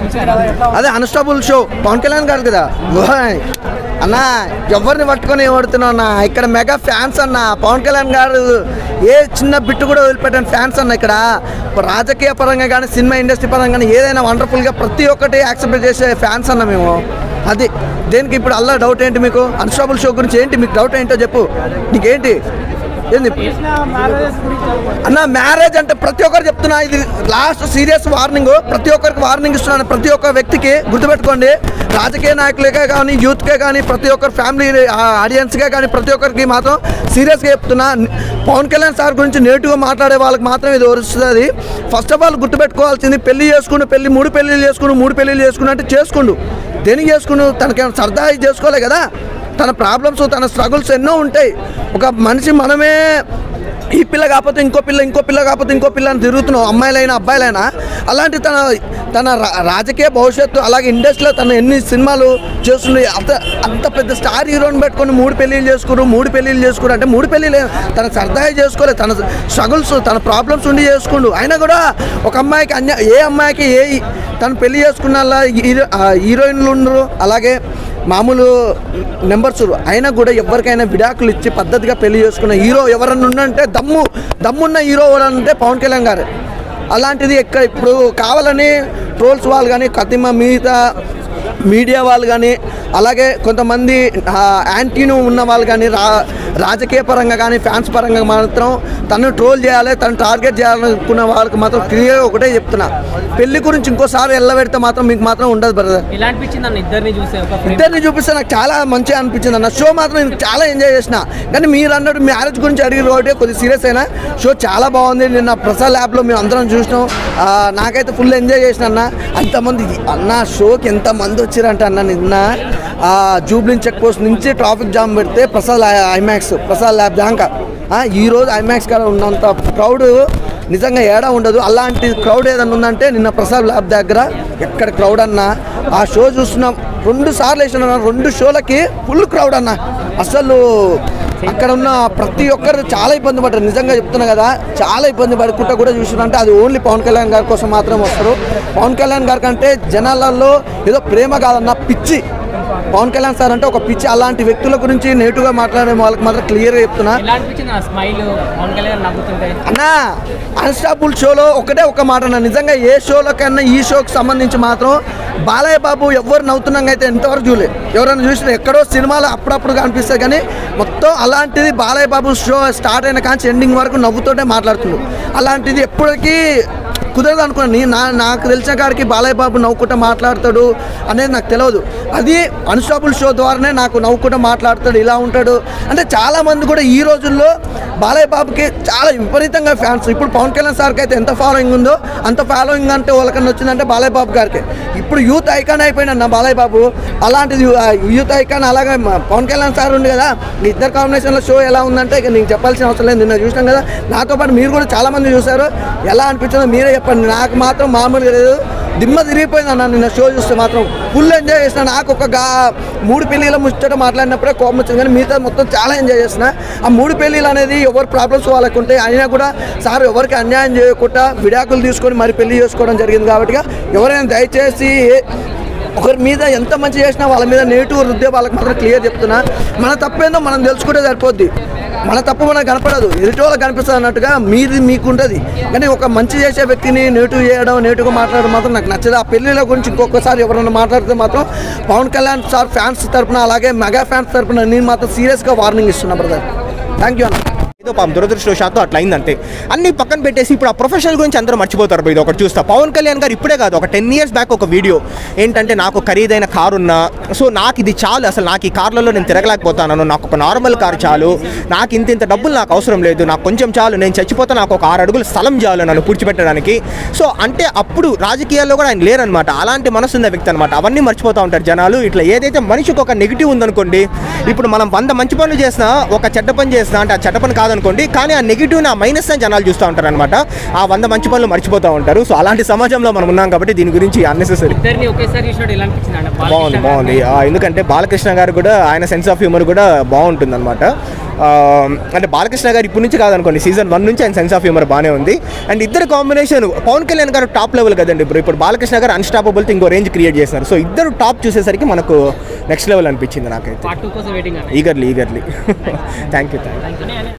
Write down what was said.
అదే unstable show Pawan Kalyan గారు కదా ఓయ్. అన్న ఎవరిని పట్టుకొని ఓడుతున్నావు అన్న ఇక్కడ మెగా ఫ్యాన్స్ అన్న పవన్ కళ్యాణ్ గారు ఏ చిన్న బిట్టు కూడా వదిలిపెట్టిన ఫ్యాన్స్ అన్న ఇక్కడ రాజకీయ పరంగా కానీ సినిమా ఇండస్ట్రీ పరంగా కానీ ఏదైనా వండర్ఫుల్గా ప్రతి ఒక్కటి యాక్సెప్ట్ చేసే ఫ్యాన్స్ అన్న మేము అది దేనికి ఇప్పుడు అల్లా డౌట్ ఏంటి మీకు అన్స్టాబుల్ షో గురించి ఏంటి మీకు డౌట్ ఏంటో చెప్పు నీకేంటి ఏంది అన్న మ్యారేజ్ అంటే ప్రతి ఒక్కరు చెప్తున్నా ఇది లాస్ట్ సీరియస్ వార్నింగ్ ప్రతి ఒక్కరికి వార్నింగ్ ఇస్తున్నాను ప్రతి ఒక్క వ్యక్తికి గుర్తుపెట్టుకోండి రాజకీయ నాయకులకే కానీ యూత్కే కానీ ప్రతి ఒక్కరు ఫ్యామిలీ ఆడియన్స్కే కానీ ప్రతి ఒక్కరికి మాత్రం సీరియస్గా చెప్తున్నా పవన్ కళ్యాణ్ సార్ గురించి నేటివ్గా మాట్లాడే వాళ్ళకి మాత్రం ఇది వరుస్తుంది ఫస్ట్ ఆఫ్ ఆల్ గుర్తుపెట్టుకోవాల్సింది పెళ్లి చేసుకుని పెళ్లి మూడు పెళ్లిళ్ళు చేసుకుని మూడు పెళ్లిళ్ళు చేసుకుని అంటే చేసుకుండు దేనికి చేసుకుని తనకేమైనా సరదా ఇది చేసుకోలే కదా తన ప్రాబ్లమ్స్ తన స్ట్రగుల్స్ ఎన్నో ఉంటాయి ఒక మనిషి మనమే ఈ పిల్ల కాకపోతే ఇంకో పిల్ల ఇంకో పిల్ల కాకపోతే ఇంకో పిల్ల అని తిరుగుతున్నావు అమ్మాయిలైనా అబ్బాయిలైనా అలాంటి తన తన రా- రాజకీయ భవిష్యత్తు అలాగే ఇండస్ట్రీలో తన ఎన్ని సినిమాలు చేస్తుంది అంత అంత పెద్ద స్టార్ హీరోని పెట్టుకొని మూడు పెళ్ళిళ్ళు చేసుకురు మూడు పెళ్ళిళ్ళు చేసుకురు అంటే మూడు పెళ్ళిళ్ళు తన సరదాగా చేసుకోలేదు తన స్ట్రగుల్స్ తన ప్రాబ్లమ్స్ ఉండి చేసుకుండు అయినా కూడా ఒక అమ్మాయికి అన్య ఏ అమ్మాయికి ఏ తను పెళ్లి చేసుకున్న హీరో హీరోయిన్లు ఉండరు అలాగే మామూలు నెంబర్స్ అయినా కూడా ఎవరికైనా విడాకులు ఇచ్చి పద్ధతిగా పెళ్లి చేసుకున్న హీరో ఎవరన్నా ఉండంటే దమ్ము దమ్మున్న హీరో ఎవరంటే పవన్ కళ్యాణ్ గారు అలాంటిది ఎక్కడ ఇప్పుడు కావాలని ట్రోల్స్ వాళ్ళు కానీ కతిమ మిగతా మీడియా వాళ్ళు కానీ అలాగే కొంతమంది ఆ, యాంటీను ఉన్న వాళ్ళు కానీ రా రాజకీయ పరంగా కానీ ఫ్యాన్స్ పరంగా మాత్రం తను ట్రోల్ చేయాలి తను టార్గెట్ చేయాలనుకున్న వాళ్ళకి మాత్రం క్లియర్గా ఒకటే చెప్తున్నా పెళ్లి గురించి ఇంకోసారి ఎల్లబెడితే మాత్రం మీకు మాత్రం ఉండదు బ్రదర్ ఎలా అనిపించింది అన్న ఇద్దరిని చూసే ఒక frame? ఇద్దరిని చూపిస్తే నాకు చాలా మంచిగా అనిపించింది అన్న షో మాత్రం నేను చాలా ఎంజాయ్ చేసిన కానీ మీరు అన్నట్టు మ్యారేజ్ గురించి అడిగిన కాబట్టి కొద్దిగా సీరియస్ అయినా షో చాలా బాగుంది నిన్న ప్రసాద్ ల్యాబ్లో మేము అందరం చూసినాం ఆ, నాకైతే ఫుల్ ఎంజాయ్ చేసిన అన్న అంతమంది అన్న షోకి ఎంతమంది వచ్చారంట అన్న నిన్న ఆ, జూబ్లిన్ చెక్ పోస్ట్ నుంచి ట్రాఫిక్ జామ్ పెడితే ప్రసాద్ ఐమాక్స్ ప్రసాద్ ల్యాబ్ దాకా ఆ, ఈ రోజు ఐమాక్స్ కాడ ఉన్నంత క్రౌడ్ నిజంగా ఏడా ఉండదు అలాంటి క్రౌడ్ ఏదన్నా ఉందంటే నిన్న ప్రసాద్ ల్యాబ్ దగ్గర ఎక్కడ క్రౌడ్ అన్నా ఆ షో చూస్తున్నాం రెండు సార్లు వేసిన రెండు షోలకి ఫుల్ క్రౌడ్ అన్న అసలు అక్కడ ఉన్న ప్రతి ఒక్కరు చాలా ఇబ్బంది పడ్డారు నిజంగా చెప్తున్నా కదా చాలా ఇబ్బంది పడుకుంటా కూడా చూసినంటే అది ఓన్లీ పవన్ కళ్యాణ్ గారి కోసం మాత్రం వస్తారు పవన్ కళ్యాణ్ గారి కంటే జనాలలో ఏదో ప్రేమ కాదన్న పిచ్చి పవన్ కళ్యాణ్ సార్ అంటే ఒక పిచ్చి అలాంటి వ్యక్తుల గురించి నేటుగా మాట్లాడే వాళ్ళకి మాత్రం క్లియర్గా చెప్తున్నా ఎలా అనిపించింది ఆ స్మైల్ పవన్ కళ్యాణ్ నవ్వుతుంటే అన్నా అన్స్టాపుల్ షోలో ఒకటే ఒక మాట అన్న నిజంగా ఏ షోలో కన్నా ఈ షోకి సంబంధించి మాత్రం బాలయ్య బాబు ఎవరు నవ్వుతున్నాగా అయితే ఎంతవరకు చూడలేదు ఎవరైనా చూసిన ఎక్కడో సినిమాలో అప్పుడప్పుడు కనిపిస్తాయి కానీ మొత్తం అలాంటిది బాలయ్య బాబు షో స్టార్ట్ అయిన కానీ ఎండింగ్ వరకు నవ్వుతోటే మాట్లాడుతున్నాడు అలాంటిది ఎప్పటికీ కుదరదు అనుకున్నాను నీ- నా నాకు తెలిసిన కాడికి బాలయ్య బాబు నవ్వుకుంటూ మాట్లాడతాడు అనేది నాకు తెలియదు అది అన్స్టాపుల్ షో ద్వారానే నాకు నవ్వుకుంటూ మాట్లాడతాడు ఇలా ఉంటాడు అంటే చాలా మంది కూడా ఈ రోజుల్లో బాలయ్య బాబుకి చాలా విపరీతంగా ఫ్యాన్స్ ఇప్పుడు పవన్ కళ్యాణ్ సార్కి అయితే ఎంత ఫాలోయింగ్ ఉందో అంత ఫాలోయింగ్ అంటే వాళ్ళకన్నా వచ్చిందంటే బాలయ్య బాబు గారికి ఇప్పుడు యూత్ ఐకాన్ అయిపోయిన అన్న బాలయ్య బాబు అలాంటిది యూ- ఆ యూత్ ఐకాన్ అలాగే మ- పవన్ కళ్యాణ్ సార్ ఉంది కదా ఈ ఇద్దరు కాంబినేషన్లో షో ఎలా ఉందంటే ఇక నీకు చెప్పాల్సిన అవసరం లేదు నిన్న చూసినాం కదా నాతో పాటు మీరు కూడా చాలా మంది చూశారు ఎలా అనిపించిందో మీరే చెప్పండి నాకు మాత్రం మామూలుగా లేదు దిమ్మ తిరిగిపోయింది అన్న నిన్న షో చూస్తే మాత్రం ఫుల్ ఎంజాయ్ చేసిన నాకు ఒక గా మూడు పెళ్ళిళ్ళ ముచ్చట మాట్లాడినప్పుడే కోపం వచ్చింది కానీ మిగతా మొత్తం చాలా ఎంజాయ్ చేసిన ఆ మూడు పెళ్ళిళ్ళు అనేది ఎవరి ప్రాబ్లమ్స్ వాళ్ళకు ఉంటాయి అయినా కూడా సార్ ఎవరికి అన్యాయం చేయకుండా విడాకులు తీసుకొని మరి పెళ్లి చేసుకోవడం జరిగింది కాబట్టి ఎవరైనా దయచేసి ఒకరి మీద ఎంత మంచి చేసినా వాళ్ళ మీద నెగిటివ్ రుద్దే వాళ్ళకి మాత్రం క్లియర్ చెప్తున్నా మన తప్పేందో మనం తెలుసుకుంటే సరిపోద్ది మన తప్పు మనకు కనపడదు ఎదుటి వాళ్ళకి కనిపిస్తుంది అన్నట్టుగా మీది మీకు ఉంటుంది కానీ ఒక మంచి చేసే వ్యక్తిని నెగిటివ్ చేయడం నెగిటివ్గా మాట్లాడడం మాత్రం నాకు నచ్చదు ఆ పెళ్ళిళ్ళ గురించి ఇంకొకసారి ఎవరైనా మాట్లాడితే మాత్రం పవన్ కళ్యాణ్ సార్ ఫ్యాన్స్ తరపున అలాగే మెగా ఫ్యాన్స్ తరపున నేను మాత్రం సీరియస్గా వార్నింగ్ ఇస్తున్నా బ్రదర్ థ్యాంక్ యూ అన్న ఏదో పాపం దురదృష్టవశాత్తు అట్లా అయిందంతే అన్ని పక్కన పెట్టేసి ఇప్పుడు ఆ ప్రొఫెషనల్ గురించి అందరూ మర్చిపోతారు బా ఇది ఒకటి చూస్తా పవన్ కళ్యాణ్ గారు ఇప్పుడే కాదు ఒక టెన్ ఇయర్స్ బ్యాక్ ఒక వీడియో ఏంటంటే నాకు ఖరీదైన కారు ఉన్నా సో నాకు ఇది చాలు అసలు నాకు ఈ కార్లలో నేను తిరగలేకపోతాను నాకు ఒక నార్మల్ కార్ చాలు నాకు ఇంత ఇంత డబ్బులు నాకు అవసరం లేదు నాకు కొంచెం చాలు నేను చచ్చిపోతే నాకు ఒక ఆరు అడుగుల స్థలం చాలు నన్ను పూడ్చిపెట్టడానికి సో అంటే అప్పుడు రాజకీయాల్లో కూడా ఆయన లేరనమాట అలాంటి మనసు ఉన్న వ్యక్తి అనమాట అవన్నీ మర్చిపోతూ ఉంటారు జనాలు ఇట్లా ఏదైతే మనిషికి ఒక నెగిటివ్ ఉందనుకోండి ఇప్పుడు మనం వంద మంచి పనులు చేసినా ఒక చెడ్డ పని చేసినా అంటే ఆ చెడ్డ పని కాదనుకోండి కానీ ఆ నెగిటివ్ ఆ మైనస్ జనాలు చూస్తూ ఉంటారు అనమాట ఆ వంద మంచి పనులు మర్చిపోతూ ఉంటారు సో అలాంటి సమాజంలో మనం ఉన్నాం కాబట్టి దీని గురించి అన్నెసెసరీ ఇద్దరిని ఒకేసారి చూసినట్టు ఎలా అనిపించింది అన్న బాగుంది బాగుంది ఆ, ఎందుకంటే బాలకృష్ణ గారు కూడా ఆయన సెన్స్ ఆఫ్ హ్యూమర్ కూడా బాగుంటుంది అనమాట ఆ, అంటే బాలకృష్ణ గారు ఇప్పటి నుంచి కాదనుకోండి సీజన్ వన్ నుంచి ఆయన సెన్స్ ఆఫ్ హ్యూమర్ బాగానే ఉంది అండ్ ఇద్దరు కాంబినేషన్ పవన్ కళ్యాణ్ గారు టాప్ లెవెల్ కదండి ఇప్పుడు ఇప్పుడు బాలకృష్ణ గారు అన్స్టాపబుల్తో ఇంకో రేంజ్ క్రియేట్ చేస్తున్నారు సో ఇద్దరు టాప్ చూసేసరికి మనకు నెక్స్ట్ లెవెల్ అనిపించింది నాకైతే పార్ట్ టూ కోసం waiting eagerly eagerly thank you thank you అన్న